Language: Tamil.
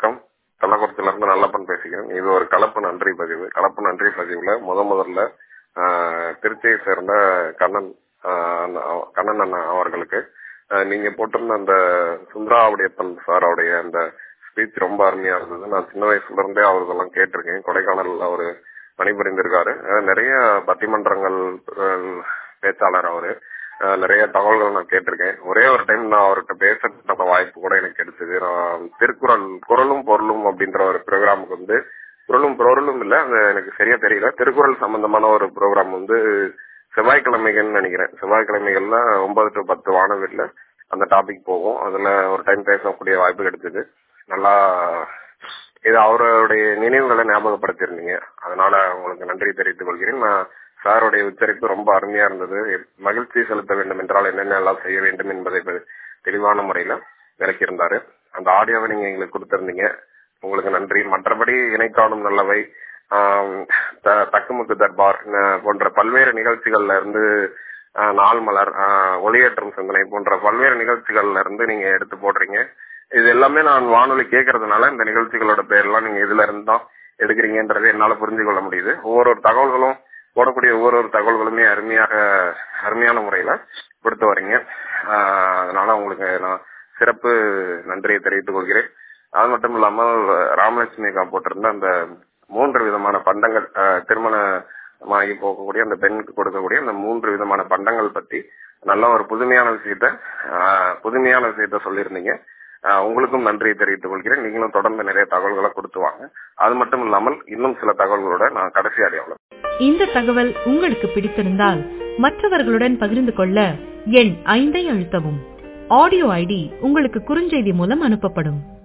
வணக்கம் கள்ளக்குறிச்சியில இருந்து நல்லப்பன் பேசுகிறேன் இது ஒரு கலப்பு நன்றி பதிவு கலப்பு நன்றி பதிவுல முத முதல்ல ஆஹ், திருச்சியை சேர்ந்த கண்ணன் ஆஹ், அண்ணா- கண்ணன் அண்ணா அவர்களுக்கு ஆஹ், நீங்க போட்டிருந்த அந்த சுந்தராவுடையப்பன் சாரோடைய அந்த ஸ்பீச் ரொம்ப அருமையா இருந்தது நான் சின்ன வயசுல இருந்தே அவர்களெல்லாம் கேட்டிருக்கேன் கொடைக்கானல்ல அவரு பணிபுரிந்திருக்காரு ஆஹ், நிறைய பட்டிமன்றங்கள் ஆஹ், பேச்சாளர் அவரு ஆஹ், நிறைய தகவல்கள் நான் கேட்டிருக்கேன் ஒரே ஒரு டைம் நான் அவர்கிட்ட பேசுறதுக்கான வாய்ப்பு கூட எனக்கு கிடைச்சது நான் திருக்குறள் குரலும் பொருளும் அப்படின்ற ஒரு ப்ரோக்ராமுக்கு வந்து குரலும் பொருளும் இல்ல அது எனக்கு சரியா தெரியல திருக்குறள் சம்பந்தமான ஒரு ப்ரோக்ராம் வந்து செவ்வாய்க்கிழமைகள்னு நினைக்கிறேன் செவ்வாய்க்கிழமைகள்ல ஒன்பது டு பத்து வானவில்ல அந்த டாபிக் போகும் அதுல ஒரு டைம் பேசக்கூடிய வாய்ப்பு கிடைச்சது நல்லா இது அவருடைய நினைவுகளை ஞாபகப்படுத்தியிருந்தீங்க அதனால உங்களுக்கு நன்றி தெரிவித்துக் கொள்கிறேன் நான் சாருடைய உச்சரிப்பு ரொம்ப அருமையா இருந்தது மகிழ்ச்சி செலுத்த வேண்டும் என்றால் என்னென்ன எல்லாம் செய்ய வேண்டும் என்பதை ப- தெளிவான முறையில விளக்கியிருந்தாரு அந்த ஆடியோவை நீங்க எங்களுக்கு கொடுத்திருந்தீங்க உங்களுக்கு நன்றி மற்றபடி இணைக்காணும் நல்லவை ஆம், த- தக்குமுக்கு தர்பார் ந- போன்ற பல்வேறு நிகழ்ச்சிகள்ல இருந்து ஆஹ், நாள் மலர் ஆஹ், ஒளியேற்றும் சிந்தனை போன்ற பல்வேறு நிகழ்ச்சிகள்ல இருந்து நீங்க எடுத்து போடுறீங்க இது எல்லாமே நான் வானொலி கேட்கறதுனால இந்த நிகழ்ச்சிகளோட பேர்லாம் நீங்க இதுல இருந்து தான் எடுக்கிறீங்கன்றதை என்னால புரிஞ்சு கொள்ள முடியுது ஒவ்வொரு தகவல்களும் போடக்கூடிய ஒவ்வொரு ஒரு தகவல்களுமே அருமையாக அருமையான முறையில கொடுத்து வரீங்க ஆஹ், அதனால உங்களுக்கு நான் சிறப்பு நன்றியை தெரிவித்துக் கொள்கிறேன் அது மட்டும் இல்லாமல் ராமலட்சுமி அக்கா போட்டிருந்த அந்த மூன்று விதமான பண்டங்கள் ஆஹ், திருமணமாகி போகக்கூடிய அந்த பெண்ணுக்கு கொடுக்கக்கூடிய அந்த மூன்று விதமான பண்டங்கள் பத்தி நல்ல ஒரு புதுமையான விஷயத்த ஆஹ், புதுமையான விஷயத்த சொல்லியிருந்தீங்க ஆஹ், உங்களுக்கும் நன்றியை தெரிவித்துக் கொள்கிறேன் நீங்களும் தொடர்ந்து நிறைய தகவல்களை கொடுத்து வாங்க அது மட்டும் இல்லாமல் இன்னும் சில தகவல்களோட நான் கடைசி அடையாளம் இந்த தகவல் உங்களுக்கு பிடித்திருந்தால் மற்றவர்களுடன் பகிர்ந்து கொள்ள எண் ஐந்தை அழுத்தவும் ஆடியோ ஐடி உங்களுக்கு குறுஞ்செய்தி மூலம் அனுப்பப்படும்